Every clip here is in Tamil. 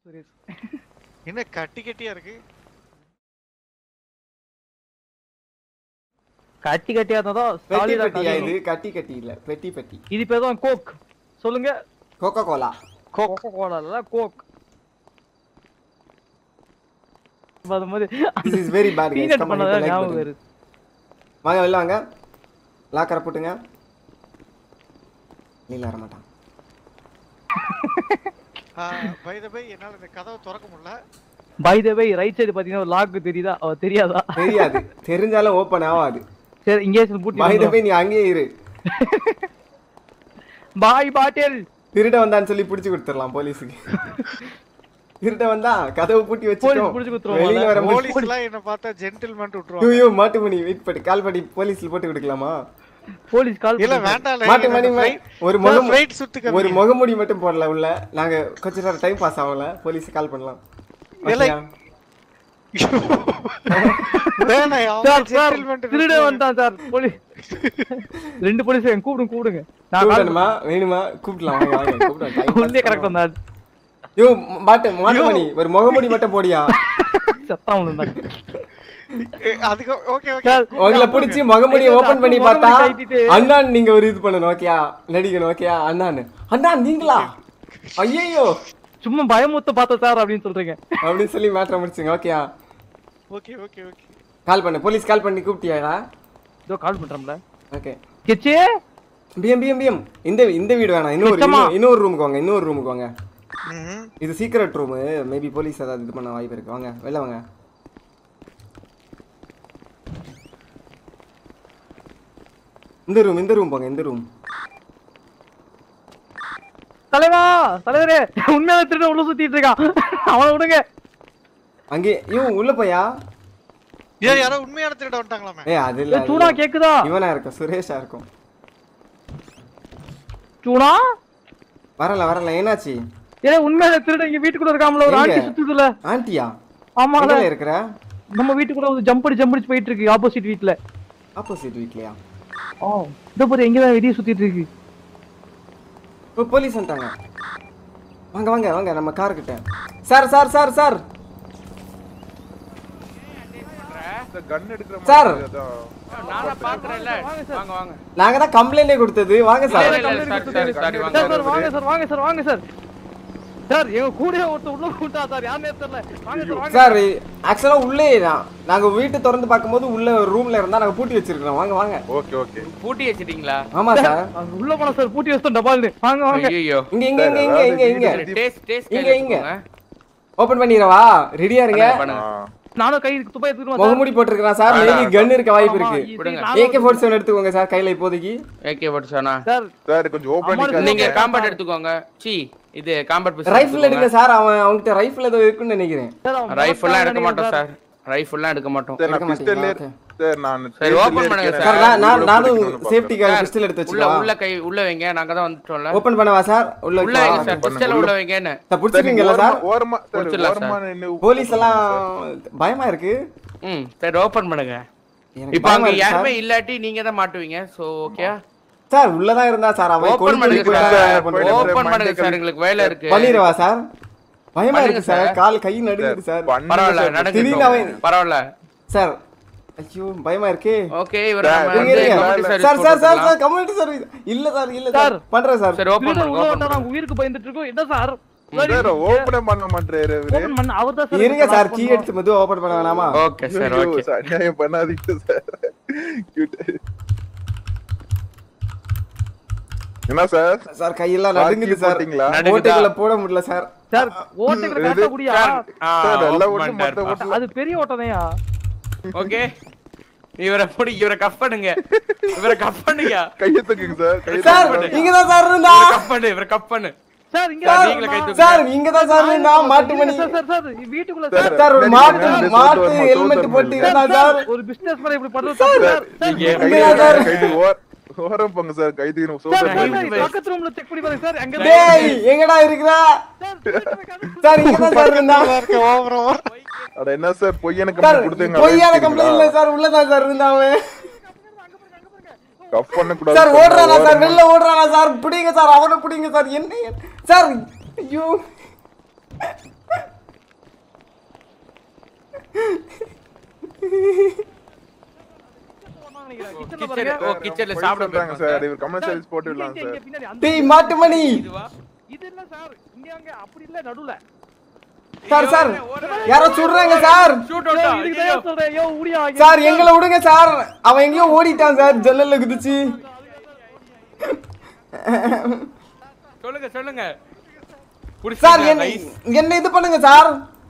சுரேஷ் என்ன கட்டி கட்டியா இருக்கு கட்டி கட்டியா இருந்தா பெட்டி solid ஆ பெட்டியா கட்டி. இது கட்டி கட்டி இல்ல பெட்டி பெட்டி இது பேர் தான் கோக் சொல்லுங்க கோகோ கோலா கோகோ கோலா இல்ல கோக் வரும்போது this is very bad guys peanut gum பண்ணதா ஆன் லைக் ஞாபகம் பட்டன் வருது வாங்க வெளில வாங்க லாக்கரை போட்டுங்க வெளில வர மாட்டான் பை த பை என்னால இந்த கதவை திறக்க முடியல by the way right side பாத்தீங்கன்னா ஒரு லாக் தெரியுதா அவ தெரியாதா தெரியாது தெரிஞ்சாலும் ஓபன் ஆகாது சரி இங்கே பூட்டி பாய் போய் நீ அங்கேயே இரு பாய் பாட்டில் திருட வந்தான்னு சொல்லி புடிச்சு கொடுத்துடலாம் போலீஸுக்கு திருட வந்தா கதவு பூட்டி போலீஸ் வச்சுட்டோம் புடிச்சு கொடுத்துருவாங்க. வெளியில வர போலீஸ் எல்லாம் என்ன பார்த்தா ஜென்டில்மேன் விட்டுருவாங்க ஐயோ மாட்டு மணி வெயிட் பண்ணி கால் பண்ணி போலீஸ்ல போட்டு கொடுக்கலாமா போலீஸ் கால் இல்ல வேண்டாம் மாட்டு மணி ஒரு முகம் ஃப்ளைட் சுத்துக்க ஒரு முகமூடி மட்டும் போடல உள்ள நாங்க கொஞ்ச நேரம் டைம் பாஸ் ஆகல போலீஸ் கால் பண்ணலாம் இல்லை. ஓகேயா? வேணாம் சார் சார் ஜென்டில்மேன் திருட வந்துட்டான் சார் போலீஸ் ரெண்டு போலீஸ் கூப்பிடுங்க கூப்பிடுங்க நான் கால் கூப்பிடணுமா வேணுமா கூப்பிடலாம் வாங்க வாங்க கூப்பிடலாம் time pass உள்ளே கரெக்ட் பண்ணலாம். வந்தாரு யோ மாட்டு மாட்டு மணி ஒரு முகமூடி மட்டும் போடியா சத்தம் விழுந்தாங்க அதுக்கு ஓகே ஓகே சார் உங்களை பிடிச்சி முகமூடி ஐயோ, ஓபன் பண்ணி முகமூடி பார்த்தா கழட்டிட்டு. அண்ணான் நீங்க ஒரு இது பண்ணணும் ஓகேயா நடிக்கணும் ஓகேயா அண்ணான்னு அண்ணா நீங்களா ஐயோ சும்மா பயமுத்த பார்த்தேன் சார் அப்படின்னு சொல்றீங்க அப்படின்னு சொல்லி மேட்ரை முடிச்சுங்க ஓகேயா ஓகே ஓகே ஓகே கால் பண்ணு போலீஸ் கால் பண்ணி கூப்பிட்டியாடா இதோ கால் பண்றோம்ல ஓகே கிச்சி பிஎம் பிஎம் பிஎம் இந்த இந்த வீடு வேணாம் இன்னொரு நிச்சயமா. இன்னொரு- இன்னொரு ரூமுக்கு வாங்க இன்னொரு ரூமுக்கு வாங்க ம்ஹும். இது சீக்ரெட் ரூமு மேபி போலீஸ் ஏதாவது இது பண்ண வாய்ப்பு இருக்கு வாங்க வெளில வாங்க இந்த ரூம் இந்த ரூம் போங்க இந்த ரூம் தலைவா தலைவரே உண்மையான திருட உள்ள சுத்திட்டு இருக்கான் அவனை விடுங்க அங்கே ஐயோ உள்ள போயா ஏன் யாரோ உண்மையான திருட வந்துட்டாங்களாமே ஏ அது இல்ல ஏய், சூனா கேக்குதா இவனா இருக்கும் சுரேஷா இருக்கும் சூனா வரல வரல என்னாச்சு ஏ உண்மையான திருட இங்க வீட்டுக்குள்ள இருக்காமல ஒரு எங்க? ஆண்டி சுத்துதுல ஆண்டியா ஆமால எங்கல இருக்கிற நம்ம வீட்டுக்குள்ள ஒரு ஜம்ப் அடி ஜம்ப் அடிச்சு போயிட்டு இருக்கு ஆப்போசிட் வீட்ல ஆப்போசிட் வீட்லயா ஓ இந்த பாரு எங்க தான் வெளிய சுத்திட்டு இருக்கு ஓ போலீஸ் வந்துட்டாங்க வாங்க வாங்க வாங்க நம்ம கார் கிட்ட sir sir sir sir gun எடுக்கிற சார் நானா பாக்குறேன்ல வாங்க வாங்க நாங்க தான் கம்ப்ளைண்டே கொடுத்தது வாங்க சார் இல்ல, இல்ல, சாரி, சாரி, சாரி, வாங்க. சார் சார் வாங்க சார் வாங்க சார் வாங்க சார் சார் எங்க கூட ஒருத்தர் உள்ள கூட்டா சார் யாருமே தெரியல வாங்க சார் வாங்க சார் ஆக்சுவலா உள்ளே தான் நாங்க வீட்டு திறந்து பார்க்கும்போது உள்ள ரூம்ல இருந்தா நாங்க பூட்டி வச்சிருக்கோம் வாங்க வாங்க ஓகே ஓகே பூட்டி வச்சிட்டீங்களா ஆமா சார் அங்க உள்ள போனா சார் பூட்டி வச்சு டபால்னு வாங்க வாங்க ஐயோ இங்க இங்க இங்க இங்க இங்க இங்க டேஸ்ட் டேஸ்ட் இங்க, இங்க. ஓபன் பண்ணிடவா ரெடியா இருங்க பண்ணுங்க நானும் கை துப்பை எடுத்துக்கணும் முகமூடி போட்டிருக்கான் சார் மேபி கன் இருக்க வாய்ப்பு இருக்கு விடுங்க. ஏகே ஃபோர்ட்டி செவன் எடுத்துக்கோங்க சார் கையில இப்போதைக்கு ஏகே பட்சானா சார் சார் கொஞ்சம் ஓபன் அம்மா, பண்ணிக்காதீங்க நீங்க காம்பேட் எடுத்துக்கோங்க சி இது காம்பேட் ரைஃபிள் எடுங்க சார் அவன் அவன்கிட்ட ரைஃபிள் ஏதோ இருக்குன்னு நினைக்கிறேன் சார் அவன் ரைஃபிள்லாம் எடுக்க மோட்டார் மாட்டோம் சார் ரைஃபிள்லாம் எடுக்க மாட்டோம் சார் நான் எடுக்க பிஸ்டல்ல மாட்டீங்களா? சார் நான் சரி, pistol open பண்ணுங்க இருக்கேன். சார் நான் நான் இவ்வளவு நானும் பிடிக்கணும்னு சேஃப்டிக்காக சார், பிஸ்டல் எடுத்து உள்ள வச்சுக்கவா உள்ள கை உள்ள வைங்க நாங்க தான் வந்துட்டோம்ல ஓபன் பண்ணவா சார் உள்ள உள்ள வைங்க வைக்கவா? சார் பிஸ்டல் உள்ள வைங்கன்னு சார் சார், நீங்க பிடிச்சிருக்கீங்களா சார் ஓரமா- ஓரமா சார், முடிச்சிடலாம் ஓரமா நின்னு போலீஸ் எல்லாம் பயமா இருக்கு ம் சரி ஓபன் பண்ணுங்க எனக்கு இப்போ பயமா அங்க இருக்கு யாருமே சார். இல்லாட்டி நீங்க தான் மாட்டுவீங்க சோ ஓகே சார் உள்ளதான் இருந்தா சார் அவன் ஓபன் கொண்டு பண்ணுங்க போய் சார் ஓபன் பண்ணு. ஓபன் பண்ணுங்க சார் எங்களுக்கு வேலை இருக்கு பண்ணிடவா சார் பயமா பண்ணுங்க இருக்கு சார் சார். கால் கை நடுங்குது சார் பண்ணுங்க பரவாயில்ல சார். திடீர்னு நடந்து அவன் பரவாயில்ல சார் ஐயோ பயமா இருக்கே ஓகே இவர் சார், நம்ம இருங்க, வந்து இருங்க. community service sir sir sir போட்டுக்கலாம். சார் கம்யூனிட்டி சர்வீஸ் இல்ல சார் இல்ல சார் சார். பண்றேன் சார் சரி ஓபன் திருடன் பண்ணுங்க உள்ள ஓபன் வந்தா பண்ணுங்க நாங்க உயிருக்கு பயந்துட்டு இருக்கோம் என்ன சார் சார் ஓபனே பண்ண மாட்டேறாரு இவரு. ஓபன் பண்ண அவர் தான் சார் இருங்க சார் கீ எடுத்து மெதுவா ஓபன் பண்ண வேணாமா ஓகே சார் ஐயோ, ஓகே சார், அநியாயம் பண்ணாதீங்க சார் Cute. என்ன சார் சார் கையெல்லாம் Lock நடுங்குது key சார் போட்டீங்களா? நடுங்குதா? ஓட்டைக்குள்ள போட முடியல சார் சார் ஓட்டைக்குள்ள கரெக்டா குடியா ஆ சார் எல்லா open ஓட்டும் மொத்த பண்ணிட்டாருப்பா. ஓட்டும் அது பெரிய ஓட்டனையா ஓகே இவரை புடி இவரை கப் பண்ணுங்க இவரை கப் பண்ணுங்க கையை தூக்குங்க சார் கையை சார் தூக்குங்க. இங்க தான் சார் இருந்தா இவரை கப் பண்ணு இவரை கப் பண்ணு சார் இங்க சார், வாங்க. நீங்களே கை தூக்குங்க. சார் இங்க தான் சார் இருந்தா மாட்டு மணி சார் சார் சார் வீட்டுக்குள்ள சார், சார் சார் ஒரு சரி, மாட்டு சரி, மாட்டு சரி, ஹெல்மெட் சரி, போட்டு சரி, இருந்தா சார் ஒரு பிசினஸ் மேன் இப்படி பண்றது தப்பு சார் சார் நீங்க கை இங்க தூக்குங்க, சார். கை தூக்கு, ஓர- ஓரம் போங்க சார் கை தூக்கணும் சார் சோதனை சார், கை- சார், பக்கத்து ரூம்ல செக் பண்ணி பாருங்க சார் அங்க டேய் எங்கடா இருக்கிறா சார் இங்க தான் சார் இருந்தா இருக்க ஓவர் ஓவர் அட என்ன சார் பொய்யான சார் கம்பெனி கொடுத்தீங்க பொய்யான கம்ப்ளைண்ட் இல்ல சார் உள்ளதான் சார் இருந்தா அவன் கப் பண்ண கூடாது சார் ஓடுறானா சார் வெளில ஓடுறானா சார் பிடிங்க சார் அவனை பிடிங்க சார் என்ன சார் ஐயோ கிச்சன்ல kitchen- பாருங்க ஓ கிச்சன்ல போய் சாப்பிட சொல்றாங்க போயிருக்காங்க சார் இவர் கமெண்ட் சர்வீஸ் போட்டு விடலாம் இங்க, சார் இங்க பின்னாடி அந்த டேய் மாட்டு மணி இதுவா இது இல்ல சார் இங்க அங்க அப்படி இல்ல நடுவுல சார் சார் யாரோ சுடுறாங்க சார் ஷூட் யோ, அவுட் இதுக்கு தான் சொல்றேன் யோ ஊடியா சார் எங்களை விடுங்க சார் அவன் எங்கேயோ ஓடிட்டான் சார் ஜன்னல்ல குதிச்சு சொல்லுங்க சொல்லுங்க சார் புடிச்சிட்டீங்களா, என்ன guys? என்ன இது பண்ணுங்க சார்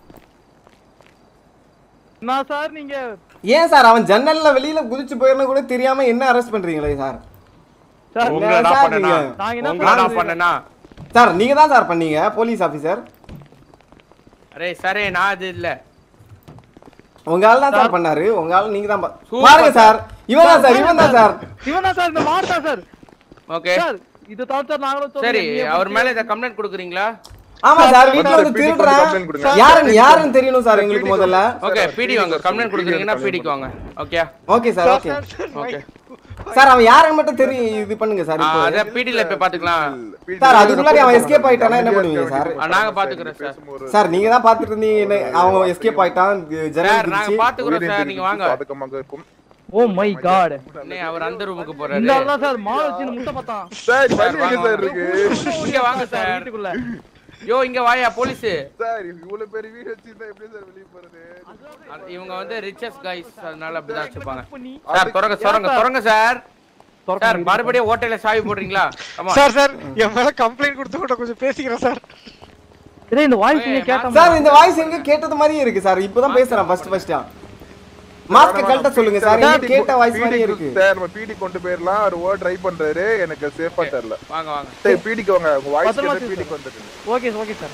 நான் சார் நீங்க ஏன் சார் அவன் ஜன்னல்ல வெளியில குதிச்சு போயிருந்தா கூட தெரியாம என்ன அரெஸ்ட் பண்றீங்களே சார் சார் உங்களை என்ன நான் சார் பண்ணனா நீங்க? நான் என்ன உங்களை நான் பண்றது? பண்ணனா சார் நீங்க தான் சார் பண்ணீங்க போலீஸ் ஆபீசர் அரே சரே நான் அது இல்ல உங்க ஆள் தான் சார் பண்ணாரு உங்க ஆள் நீங்க தான் பா- Super பாருங்க சார் இவன் தான் சார் இவன் தான் சார் இவன் தான் சார் இந்த மார்த்தா சார் ஓகே சார் இது தான் சார் நாங்களும் சொல்றோம். சரி நீங்க அவர் எப்படி- மேல இத கம்ப்ளைண்ட் கொடுக்குறீங்களா ஆமா சார் வீட்டுல சார், வந்து PD க்கு திருடுறேன் complaint கொடுங்க. யாருன்னு யாருன்னு தெரியணும் சார் எங்களுக்கு முதல்ல ஓகே சார், பிடி PD வாங்க சார், கம்ப்ளைண்ட் PD கொடுக்குறீங்கன்னா complaint பிடிக்கு வாங்க okay okay sir okay okay sir அவன் யாருன்னு மட்டும் தெரியும் இது பண்ணுங்க சார் இப்போ அத பிடில போய் பாத்துக்கலாம் சார், அதுக்கு முன்னாடி அவன் escape ஆயிட்டானா என்ன பண்ணுவீங்க சார்? ஆ, நாங்க பாத்துக்கிறோம் சார். பேசும்போது சார் நீங்க தான் பாத்துட்டு இருந்தீங்க என்ன- அவன் எஸ்கேப் ஆயிட்டான் ஜன்னல் சார் நாங்க குதிச்சு பாத்துக்கிறோம் சார் நீங்க வாங்க சாதகமாக இருக்கும் ஓ மை காட் அண்ணே, அவர் அந்த ரூமுக்கு இந்த போறாரு ஆள் தான் சார் மால் வச்சு முட்டை பார்த்தான் சார் சார், வழி எங்க வாங்க, சார் வாங்க. இருக்கு இங்க வாங்க சார் வீட்டுக்குள்ள யோ இங்க வாயா போலீஸ் சார் இவ்வளவு பெரிய வீடு வச்சிருந்தா எப்படி சார் வெளிய போறது இவங்க வந்து ரிச்சஸ் கைஸ் அதனால அப்படிதான் வச்சுப்பாங்க பண்ணி சார் தொடங்க தொடங்க தொடங்க சார் சார் மறுபடியும் ஹோட்டல்ல சாவி போடுறீங்களா ஆமா சார் சார் என் மேல கம்ப்ளைண்ட் கொடுத்து கூட கொஞ்சம் பேசிக்கிறேன் சார் இதே இந்த வாய்ஸ் நீங்க ஏய், கேட்ட சார் இந்த வாய்ஸ் எங்க கேட்டது மாதிரியே இருக்கு சார் இப்பதான் பேசுறேன் ஃபர்ஸ்ட் ஃபர்ஸ்டா மாஸ்க் கழட்ட சொல்லுங்க சார் எங்க கேட்ட வாய்ஸ் மாதிரியே இருக்கு சார் நம்ம பிடி கொண்டு போயிரலாம் அவர் ஓவர் ட்ரை பண்றாரு எனக்கு சேஃபா தெரியல வாங்க வாங்க சரி பிடிக்கு வாங்க உங்க வாய்ஸ் பத்திரமா கேட்டு பேசு பிடிக்கு வந்துருங்க ஓகே ஓகே சார்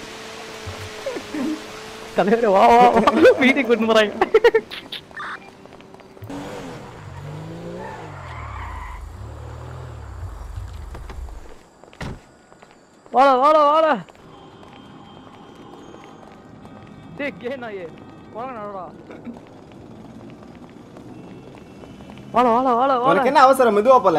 தலைவரே வா வா வீட்டுக்கு கூட்டு போறாங்க வாடா வாடா வாடா டேய் கே நாயே வாடா நடடா வாடா வாடா வாடா வாடா உனக்கு என்ன அவசரம் மெதுவா போல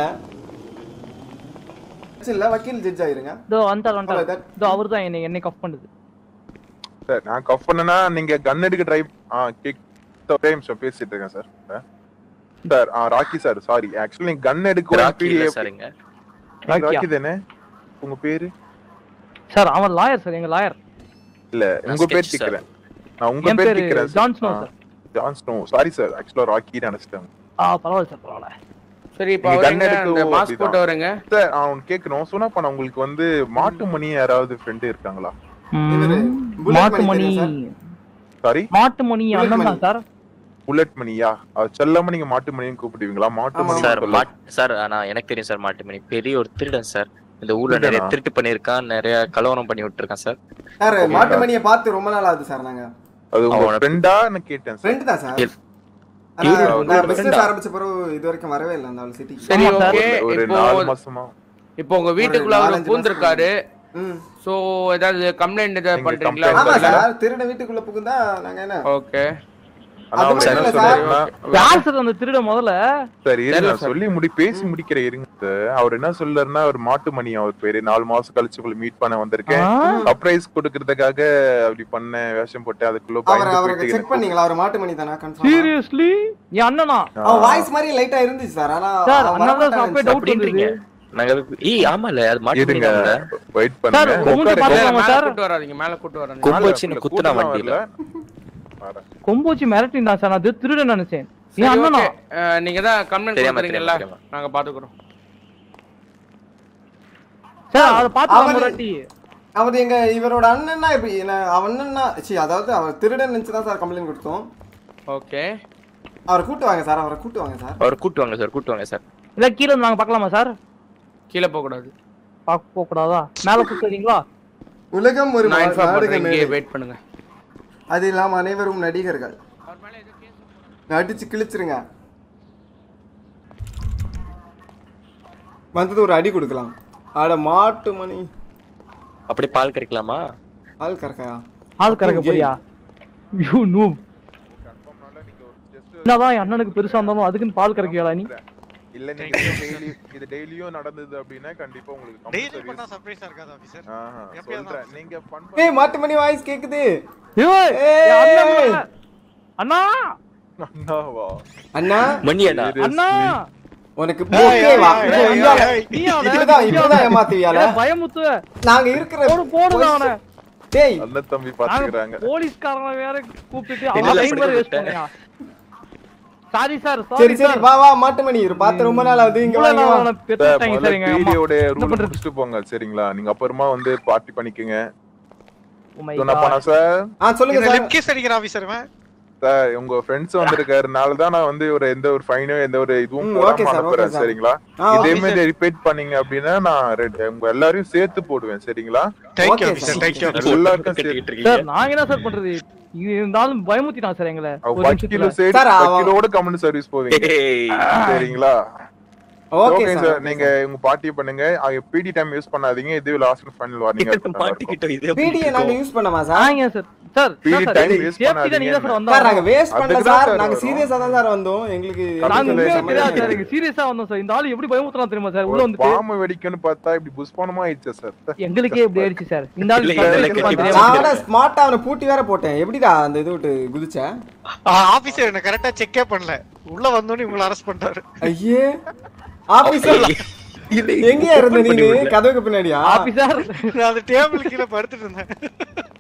இல்ல வக்கீல் ஜட்ஜ் ஆயிருங்க இதோ வந்தார் வந்தார் அவ்வளவுதான். இதோ அவர்தான் என்னை என்னை கஃப் பண்ணுது சார் நான் கஃப் பண்ணனா நீங்க கன் எடுக்க ட்ரை ஆ கேக் ஒரே நிமிஷம் பேசிட்டு இருக்கேன் சார் சார் ஆ ராக்கி சார் சாரி ஆக்சுவலி நீங்க கன் எடுக்க ராக்கி இல்ல பிடி சாருங்க ராக்கியா? ராக்கி தானே உங்க பேரு சார் அவன் லாயர் சார் எங்க லாயர் இல்ல நான் உங்க பேர் sketch, sir. கேக்குறேன் நான் உங்க என் பேர் பேரு கேக்குறேன் John Snow sir John Snow sorry sir ஆக்சுவலா ராக்கி நினைச்சிட்டேன் ஆ பரவாயில்ல சார் பரவாயில்ல சரி இப்போ நீங்க அவர் gun எங்க எடுக்க அந்த மாஸ்க் அப்படிதான். போட்டு வரங்க சார் அவன் கேட்கணும் சொன்னா பண்ண உங்களுக்கு வந்து மாட்டு மணி யாராவது ஃப்ரெண்டு இருக்காங்களா இவரு ம், bullet மாட்டு மணி மணி தெரியும் சாரி மாட்டு மணி Bullet அண்ணன் மணி. தான் சார் புல்லட் மணியா அது செல்லாம நீங்க மாட்டு மணின்னு கூப்பிடுவீங்களா மாட்டு ஆமா. மணி சார் சொல்ல- மாட் சார் ஆனா எனக்கு தெரியும் சார் மாட்டுமணி பெரிய ஒரு திருடன் சார் இந்த ஊர்ல நிறைய திருடனா? திருட்டு பண்ணிருக்கான் நிறைய கலவரம் பண்ணி விட்டுருக்கான் சார் சார் மாட்டு மணியை பார்த்து ரொம்ப நாள் ஆகுது சார் நாங்க அது உங்க அவன- ஃப்ரெண்டா நான் கேட்டேன் சார் ஃப்ரெண்ட் தான் சார் எல்- ஆனா, இவரு நான் ஒரு பிசினஸ் friend-ஆ? ஆரம்பிச்ச பிறகு இது வரைக்கும் வரவே இல்லை அந்த ஆள் சிட்டிக்கு சரி ஆமா சார். ஓகே ஒரு இப்போ நாலு மாசமா இப்போ உங்க வீட்டுக்குள்ள அவர் நாலஞ்சு பூந்திருக்காரு ம் சோ ஏதாவது கம்ப்ளைண்ட் ஏதாவது நீங்க பண்றீங்களா complaint ஆமா இல்ல. சார் திருட வீட்டுக்குள்ள புகுந்தா நாங்க என்ன ஓகே ஆனா அது அவர் மட்டும் என்ன இல்ல சார். சொல்றாருன்னா யார் சார் அந்த திருட முதல்ல சரி இருங்க தெரியல நான் சொல்லி முடி பேசி முடிக்கிற இருங்க சார் அவர் என்ன சொல்றாருன்னா அவர் மாட்டு மணி அவர் பேரு நாலு மாசம் கழிச்சு உங்களை மீட் பண்ண வந்திருக்கேன் ஆ? சர்ப்ரைஸ் கொடுக்கறதுக்காக அப்படி பண்ண வேஷம் போட்டு அதுக்குள்ள அவர் பயந்து அவருக்கு போயிட்டு செக் பண்ணீங்களா அவர் மாட்டு மணி தானா கன்ஃபார்ம் சீரியஸ்லி என் அண்ணனா அவன் வாய்ஸ் மாதிரி லைட்டா இருந்துச்சு சார் ஆனா சார் அவன் அண்ணா தான் வரமாட்டான்னு அப்பவே இருந்துச்சு. டவுட் அப்படின்றீங்க வந்தது நாங்க ஏய் ஆமால அது மாட்டு இருங்க வெயிட் சார் பண்ணுங்க மூஞ்சி உட்காருங்க. பார்த்துக்கலாமா மேல சார் கூட்டு வராதீங்க மேல கூட்டு வராதீங்க கொம்பு மேல வச்சு இல்ல, குத்துனா கூட்டம்லாம் வண்டியில. வரல. வரேன். கொம்பூச்சி மிரட்டினா சார் நான் அது திருட நினைச்சேன் சரி, என் அண்ணனா okay. அஹ், நீங்க தான் கம்ப்ளைண்ட் தெரியாம, கொடுக்குறீங்கல்ல தெரியாம, நாங்க பாத்துக்கிறோம் சார் அதை பார்த்து அவரு- முரட்டி அவர் எங்க இவரோட அண்ணன்னா இப்ப என்ன அவன் அண்ணன்னா சி அதாவது அவர் திருடன் நினைச்சு தான் சார் கம்ப்ளைண்ட் கொடுத்தோம் ஓகே அவரை கூட்டு வாங்க சார் அவரை கூட்டு வாங்க சார் அவர் கூட்டு வாங்க சார் கூட்டு வாங்க சார் இல்ல கீழே இருந்து நாங்க பார்க்கலாமா சார் கீழே போக கூடாது பார்க்க போக கூடாதா மேல கூப்பிடுறீங்களா உலகம் ஒரு நான் இன்ஃபார்ம் நாடக பண்றேன் இங்கே மேடை. வெயிட் பண்ணுங்க அது இல்லாம அனைவரும் நடிகர்கள் அடிச்சு கிழிச்சிருங்க வந்தது ஒரு அடி கொடுக்கலாம் அட மாட்டு மணி அப்படி பால் கறிக்கலாமா ஆள் கறக்கா ஆள் கறக்க போறியா யூ நூ என்னதான் என் அண்ணனுக்கு பெருசா இருந்தாலும் அதுக்குன்னு பால் கறக்கியாளா நீ இல்ல நீங்க டெய்லி இது டெய்லியும் நடந்தது அப்படின்னா கண்டிப்பா உங்களுக்கு டெய்லி compulsory- பண்ணா சர்ப்ரைஸா இருக்காது ஆபீசர் ஆஹா, எப்பயாவது சொல்றேன் நீங்க fun ஏய் மாட்டு மணி வாய்ஸ் கேக்குது ஏய், ஏய். என் அண்ணன் அண்ணா அண்ணாவா அண்ணா மணியடா Seriously? அண்ணா உனக்கு ஏய், ஓகேவா ஏய், இதோ ஏய், இந்தியால- ஏய், நீ அவனை- இப்படிதான் நீ இப்படிதான் அவனை- ஏமாத்துவியால ஏன் பயமுத்துவ நாங்க இருக்கிற போடு போடுங்க அவனை டேய் அண்ணன் தம்பி பாத்துக்கிறாங்க போலீஸ்காரங்க வேற கூப்பிட்டு இல்ல, அவன் இல்ல, டைம் வேற அப்படி வேஸ்ட் பண்ணியா சாரி சார் சரி சாரி சரி சார் வா வா மாட்டுமணி இரு பார்த்து ரொம்ப நாள் ஆகுது இங்க வாங்க வா. சார் பெற்றுட்டாங்க முதல்ல சார் எங்க அம்மா பிடியோட என்ன ரூல் பண்றது? முடிச்சுட்டு போங்க சரிங்களா நீங்க அப்புறமா வந்து பார்ட்டி பண்ணிக்கங்க Oh my என்ன God. பண்ண சார் ஆ சொல்லுங்க இந்த சார் லிப் கேஸ் அடிக்கிற ஆபீசர் இவன் சார் உங்க ஃப்ரெண்ட்ஸ் வந்திருக்காருனால தான் நான் வந்து ஒரு எந்த ஒரு ஃபைனோ எந்த ஒரு இதுவும் ம், போடாம okay sir, அனுப்புறேன் okay sir. சரிங்களா ஆ, இதே okay மாதிரி ரிப்பீட் பண்ணீங்க அப்படின்னா நான் ரெண்டு- உங்க எல்லாரையும் சேர்த்து போடுவேன் சரிங்களா thank you Okay, officer sir. Thank you எல்லாருக்கும் கட்டிக்கிட்டு சேர்த்து சார் இருக்கீங்க நாங்க என்ன சார் பண்றது இது இருந்தாலும் பயமுத்திட்டான் சார் எங்களை அவ ஒரு வக்கீல நிமிஷத்துல சேர்த்து Sir, அவ- வக்கீலோட கமெண்ட் சர்வீஸ் போவீங்க ஏய், சரிங்களா ஓகே ஓகே சார் சார் நீங்க உங்க பார்ட்டி பண்ணுங்க பிடி டைம் யூஸ் பண்ணாதீங்க இது லாஸ்ட் ஃபைனல் வார்னிங் மாட்டிக்கிட்டோம் இது எப்படி பிடிஏ நாங்க இருக்கும்? யூஸ் பண்ணமா சார் ஆங்க sir sir PD time waste safety பண்ணாதீங்க. நீங்க சார் சார் வந்தா நாங்க வேஸ்ட் பண்ணல அதுக்கு தான் சார் sir நாங்க வரும். சீரியஸா தான் சார் வந்தோம் எங்களுக்கு நாங்க அதுக்கு உண்மையா சம்மந்தமே தெரியாது சார் இல்லை. எங்க சீரியஸா வந்தோம் சார் இந்த ஆளு எப்படி பயமுத்துறான் தெரியுமா சார் உள்ள வந்துட்டு பாம்பு வெடிக்கும்னு பார்த்தா இப்படி புஷ்பனமா ஆயிடுச்சு சார் எங்களுக்கே இப்படி ஆயிடுச்சு சார் இந்த ஆளு இல்ல, கத்து இல்ல, வைக்கிறப்பான் கட்டி தெரியாம நான் வேற ஸ்மார்ட்டா அவனை பூட்டி வேற போட்டேன் எப்படிடா அந்த இது விட்டு குதிச்ச ஆபீசர் என்ன கரெக்டா செக்கே பண்ணல உள்ள வந்தோனே உங்களை அரெஸ்ட் பண்ணிட்டாரு ஐயே ஆபீசர் இல்லை, எங்கயா இருந்த open பண்ணி நீ விடல. கதவுக்கு பின்னாடியா ஆபீசர் நான் அந்த டேபிள் கீழே படுத்துட்டு இருந்தேன்